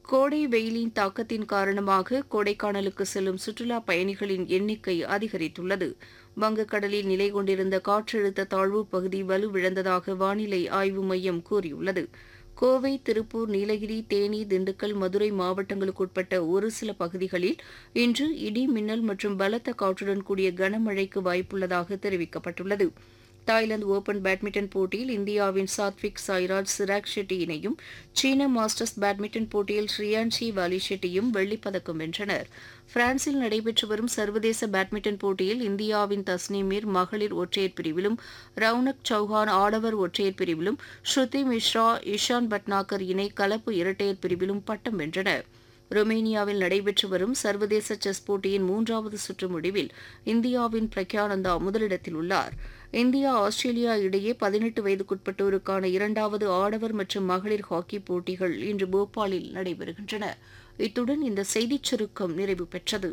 கோடை வெயிலின் தாக்கத்தின் காரணமாக கொடைக்கானலுக்கு செல்லும் சுற்றுலா பயணிகளின் எண்ணிக்கை அதிகரித்துள்ளது வங்கக்கடலில் நிலை கொண்டிருந்த காற்றழுத்த தாழ்வு பகுதி வலுவிழந்ததாக வானிலை ஆய்வு மையம் கூறியுள்ளது கோவை திருப்பூர் நீலகிரி தேனி திண்டுக்கல் மதுரை மாவட்டங்களுக்குட்பட்ட ஒரு சில பகுதிகளில் இன்று இடி மின்னல் மற்றும் பலத்த காற்றுடன் கூடிய கனமழைக்கு வாய்ப்புள்ளதாக தெரிவிக்கப்பட்டுள்ளது தாய்லாந்து ஓபன் பேட்மிண்டன் போட்டியில் இந்தியாவின் சாத்விக் சாய்ராஜ் சிராக் ஷெட்டி இணையும் சீன மாஸ்டர்ஸ் பேட்மிண்டன் போட்டியில் ஸ்ரீயான்ஷி வாலி ஷெட்டியும் வெள்ளிப்பதக்கம் வென்றனர் பிரான்சில் நடைபெற்று வரும் சர்வதேச பேட்மிண்டன் போட்டியில் இந்தியாவின் தஸ்னீமீர் மகளிர் ஒற்றையர் பிரிவிலும் ரவுனக் சௌஹான் ஆடவர் ஒற்றையர் பிரிவிலும் ஸ்ருதி மிஸ்ரா இஷான் பட்னாகர் இணை கலப்பு இரட்டையர் பிரிவிலும் பட்டம் வென்றனர் ரொமேனியாவில் நடைபெற்று வரும் சர்வதேச செஸ் போட்டியின் மூன்றாவது சுற்று முடிவில் இந்தியாவின் பிரக்யானந்தா முதலிடத்தில் உள்ளார் இந்தியா ஆஸ்திரேலியா இடையே பதினெட்டு வயதுக்குட்பட்டோருக்கான இரண்டாவது ஆடவர் மற்றும் மகளிர் ஹாக்கி போட்டிகள் இன்று போபாலில் நடைபெறுகின்றன இத்துடன் இந்த செய்திச் சுருக்கம் நிறைவு பெற்றது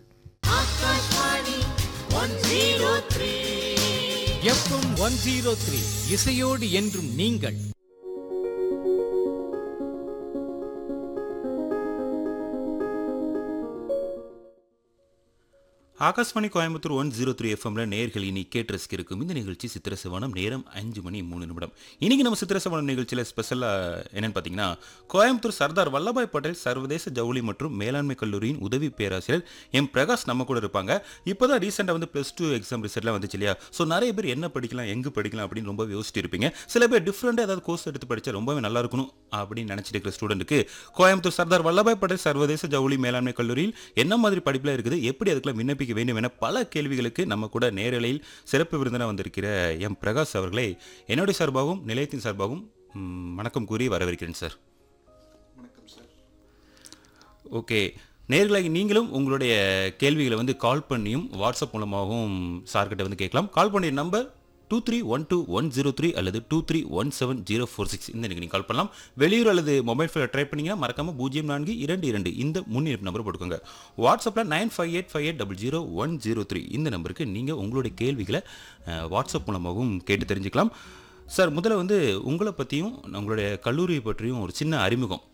எஃப்எம் ஒன் ஜீரோ த்ரீ இசையோடு என்றும் நீங்கள் Akashvani Coimbatore one zero three எஃப்எம்ல நேர்கள் இனி கேட்டு ரசிக்க இருக்கும் இந்த நிகழ்ச்சி சித்திர சிவனம் நேரம் அஞ்சு மணி மூணு நிமிடம் இன்னைக்கு நம்ம சித்திர சிவனம் நிகழ்ச்சியில் ஸ்பெஷலாக என்னன்னு பார்த்தீங்கன்னா கோயம்புத்தூர் சர்தார் வல்லபாய் பட்டேல் சர்வதேச ஜவுளி மற்றும் மேலாண்மை கல்லூரியின் உதவி பேராசிரியர் எம் பிரகாஷ் நம்ம கூட இருப்பாங்க இப்போதான் ரீசெண்டாக வந்து ப்ளஸ் டூ எக்ஸாம் ரிசல்ட்லாம் வந்துச்சு இல்லையா ஸோ நிறைய பேர் என்ன படிக்கலாம் எங்கே படிக்கலாம் அப்படின்னு ரொம்ப யோசிச்சுட்டு இருப்பீங்க சில பேர் டிஃப்ரெண்டாக ஏதாவது கோர்ஸ் எடுத்து படித்தா ரொம்பவே நல்லா இருக்கணும் அப்படின்னு நினச்சிட்டு இருக்கிற ஸ்டூடெண்ட்டுக்கு கோயம்புத்தூர் சர்தார் வல்லபாய் பட்டேல் சர்வதேச ஜவுளி மேலாண்மை கல்லூரியில் என்ன மாதிரி படிப்பில் இருக்குது எப்படி அதுக்குள்ள விண்ணப்பிக்க வேண்டும் என பல கேள்விகளுக்கு நம்ம கூட நேரலையில் சிறப்பு விருந்தினர் வந்திருக்கிற எம் பிரகாஷ் அவர்களை என்னுடைய சார்பாகவும் நிலையத்தின் சார்பாகவும் ம், வணக்கம் கூறி வரவேற்கிறேன் சார் ஓகே நேர்களாகி நீங்களும் உங்களுடைய கேள்விகளை வந்து கால் பண்ணியும் வாட்ஸ்அப் மூலமாகவும் சார்கிட்ட வந்து கேட்கலாம் கால் பண்ணிய number two three one two one zero three அல்லது two three one seven zero four six இந்த நீங்கள் கால் பண்ணலாம் வெளியூர் அல்லது மொபைல் ஃபோனில் ட்ரை பண்ணீங்கன்னா மறக்காம பூஜ்ஜியம் நான்கு இரண்டு இரண்டு இந்த முன்னிருப்பு நம்பர் போட்டுக்கோங்க வாட்ஸ்அப்பில் nine five eight five eight double zero one zero three இந்த நம்பருக்கு நீங்கள் உங்களுடைய கேள்விகளை அஹ், வாட்ஸ்அப் மூலமாகவும் கேட்டு தெரிஞ்சுக்கலாம் சார் முதல்ல வந்து உங்களை பற்றியும் உங்களுடைய கல்லூரியை பற்றியும் ஒரு சின்ன அறிமுகம்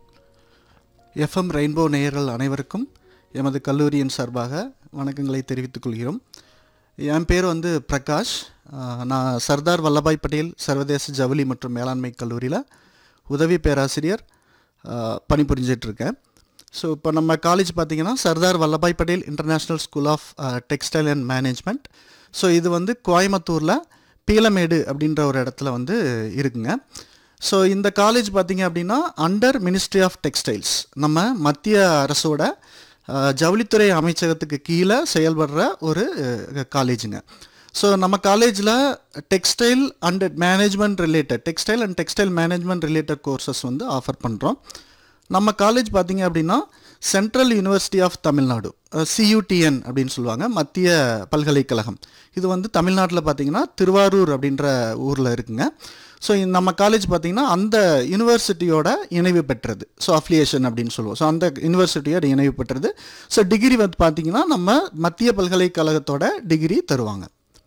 எஃப்எம் ரெயின்போ நேயர்கள் அனைவருக்கும் எமது கல்லூரியின் சார்பாக வணக்கங்களை தெரிவித்துக் கொள்கிறோம் என் பேர் வந்து பிரகாஷ் ஆஹ் நான் சர்தார் வல்லபாய் பட்டேல் சர்வதேச ஜவுளி மற்றும் மேலாண்மை கல்லூரியில் உதவி பேராசிரியர் ஆஹ் பணிபுரிஞ்சிட்டு இருக்கேன் ஸோ இப்போ நம்ம காலேஜ் பார்த்தீங்கன்னா Sardar Vallabhbhai Patel international school of textile and management so இது வந்து கோயம்புத்தூரில் பீலமேடு அப்படின்ற ஒரு இடத்துல வந்து இருக்குங்க ஸோ இந்த காலேஜ் பார்த்தீங்க அப்படின்னா அண்டர் மினிஸ்ட்ரி ஆஃப் டெக்ஸ்டைல்ஸ் நம்ம மத்திய அரசோட அஹ், ஜவுளித்துறை அமைச்சகத்துக்கு கீழே செயல்படுற ஒரு அஹ், காலேஜுங்க ஸோ நம்ம காலேஜில் textile and management related textile and textile management related courses வந்து ஆஃபர் பண்ணுறோம் நம்ம காலேஜ் பார்த்தீங்க அப்படின்னா central university of Tamil Nadu CUTN அப்படின்னு சொல்லுவாங்க மத்திய பல்கலைக்கழகம் இது வந்து தமிழ்நாட்டில் பார்த்தீங்கன்னா திருவாரூர் அப்படின்ற ஊரில் இருக்குங்க ஸோ நம்ம காலேஜ் பார்த்தீங்கன்னா அந்த யூனிவர்சிட்டியோட இணைவு பெற்றது ஸோ அஃபிலியேஷன் அப்படின்னு சொல்லுவோம் ஸோ அந்த யூனிவர்சிட்டியோட இணைவு பெற்றது ஸோ டிகிரி வந்து பார்த்தீங்கன்னா நம்ம மத்திய பல்கலைக்கழகத்தோட டிகிரி தருவாங்க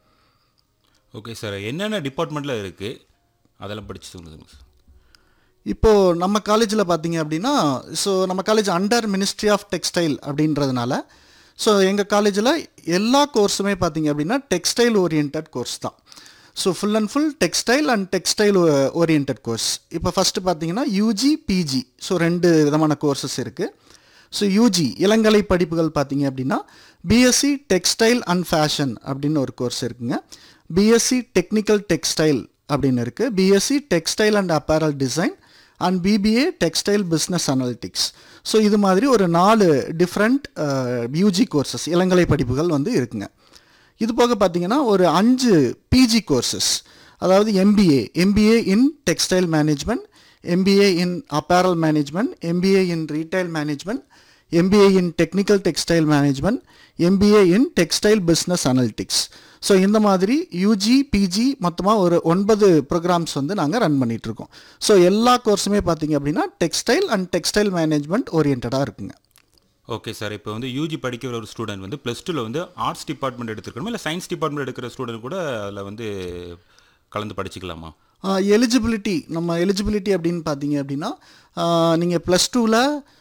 ஓகே சார் என்னென்ன டிபார்ட்மெண்ட்டில் இருக்குது அதெல்லாம் படிச்சு சொல்லுங்க சார் இப்போது நம்ம காலேஜில் பார்த்தீங்க அப்படின்னா ஸோ நம்ம college under ministry of textile அப்படின்றதுனால ஸோ எங்கள் காலேஜில் எல்லா கோர்ஸுமே பார்த்தீங்க அப்படின்னா டெக்ஸ்டைல் ஓரியன்ட் கோர்ஸ் தான் so full and full textile and textile orient course இப்போ ஃபஸ்ட்டு பார்த்தீங்கன்னா யூஜி பிஜி ஸோ ரெண்டு விதமான கோர்சஸ் இருக்குது ஸோ யூஜி இளங்கலை படிப்புகள் பார்த்தீங்க அப்படின்னா பிஎஸ்சி டெக்ஸ்டைல் அண்ட் ஃபேஷன் அப்படின்னு ஒரு கோர்ஸ் இருக்குங்க பிஎஸ்சி டெக்னிக்கல் டெக்ஸ்டைல் அப்படின்னு இருக்குது BSc textile and apparel design and BBA textile business analytics so இது மாதிரி ஒரு நாலு டிஃப்ரெண்ட் யூஜி கோர்சஸ் இளங்கலை படிப்புகள் வந்து இருக்குங்க இது போக பார்த்தீங்கன்னா ஒரு அஞ்சு பிஜி கோர்சஸ் அதாவது MBA MBA in textile management MBA in apparel management MBA in retail management MBA in technical textile management MBA in textile business analytics so இந்த மாதிரி யூஜி பிஜி மொத்தமாக ஒரு ஒன்பது ப்ரோக்ராம்ஸ் வந்து நாங்கள் ரன் பண்ணிட்டு இருக்கோம் ஸோ எல்லா கோர்ஸுமே பார்த்தீங்க அப்படின்னா டெக்ஸ்டைல் அண்ட் டெக்ஸ்டைல் மேனேஜ்மெண்ட் ஓரியன்டாக இருக்குங்க ஓகே சார் இப்போ வந்து யூஜி படிக்கிற ஒரு ஸ்டூடெண்ட் வந்து ப்ளஸ் டூவில் வந்து ஆர்ட்ஸ் டிபார்ட்மெண்ட் எடுத்துக்கணுமா இல்லை சயின்ஸ் டிபார்ட்மெண்ட் எடுக்கிற ஸ்டூடெண்ட் கூட அதில் வந்து கலந்து படிச்சுக்கலாமா எலிஜிபிலிட்டி நம்ம எலிஜிபிலிட்டி அப்படின்னு பார்த்தீங்க அப்படின்னா நீங்கள் ப்ளஸ் டூவில்